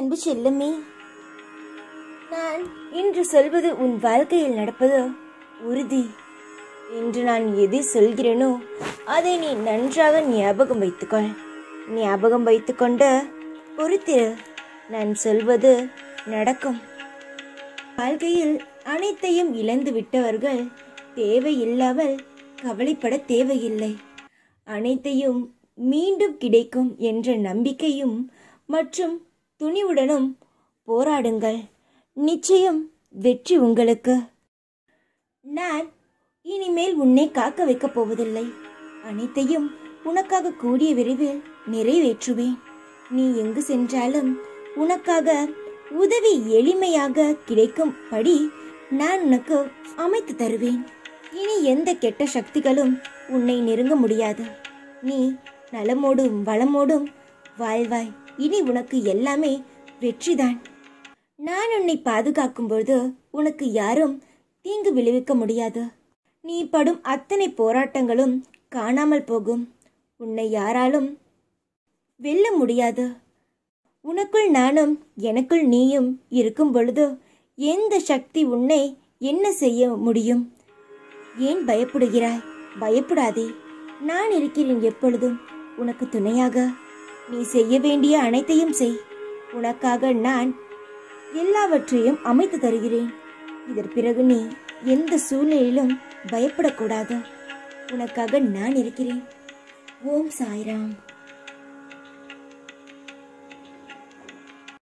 அன்பு செல்லமே நான் இன்று சொல்வது உன் வாழ்க்கையில் நடப்பது உறுதி என்று நான் எதை சொல்கிறேனோ அதை நீ நன்றாக ஞாபகம் வைத்துக்கொள் ஞாபகம் வைத்துக்கொண்டு பொறுத்திரு நான் சொல்வது நடக்கும் வாழ்க்கையில் அனைத்தையும் இழந்து விட்டவர்கள் தேவையில்லாமல் கவலைப்பட தேவையில்லை அனைத்தையும் மீண்டும் கிடைக்கும் என்ற நம்பிக்கையும் மற்றும் துணிவுடனும் போராடுங்கள் நிச்சயம் வெற்றி உங்களுக்கு நான் இனிமேல் உன்னை காக்க வைக்கப் போவதில்லை அனைத்தையும் உனக்காக கூடிய விரைவில் நிறைவேற்றுவேன் நீ எங்கு சென்றாலும் உனக்காக உதவி எளிமையாக கிடைக்கும்படி நான் உனக்கு அமைத்து தருவேன் இனி எந்த கெட்ட சக்திகளும் உன்னை நெருங்க முடியாது நீ நலமோடும் வளமோடும் வாழ்வாய் இனி உனக்கு எல்லாமே வெற்றிதான் நான் உன்னை பாதுகாக்கும் பொழுது உனக்கு யாரும் தீங்கு விளைவிக்க முடியாது நீ படும் அத்தனை போராட்டங்களும் காணாமல் போகும் உன்னை யாராலும் வெல்ல முடியாது உனக்குள் நானும் எனக்குள் நீயும் இருக்கும் பொழுது எந்த சக்தி உன்னை என்ன செய்ய முடியும் ஏன் பயப்படுகிறாய் பயப்படாதே நான் இருக்கிறேன் எப்பொழுதும் உனக்கு துணையாக நீ செய்ய வேண்டிய அனைத்தையும் செய் உனக்காக நான் எல்லாவற்றையும் அமைத்து தருகிறேன் இதற்கு பிறகு நீ எந்த சூழ்நிலையிலும் பயப்படக்கூடாது உனக்காக நான் இருக்கிறேன் ஓம் சாய்ராம்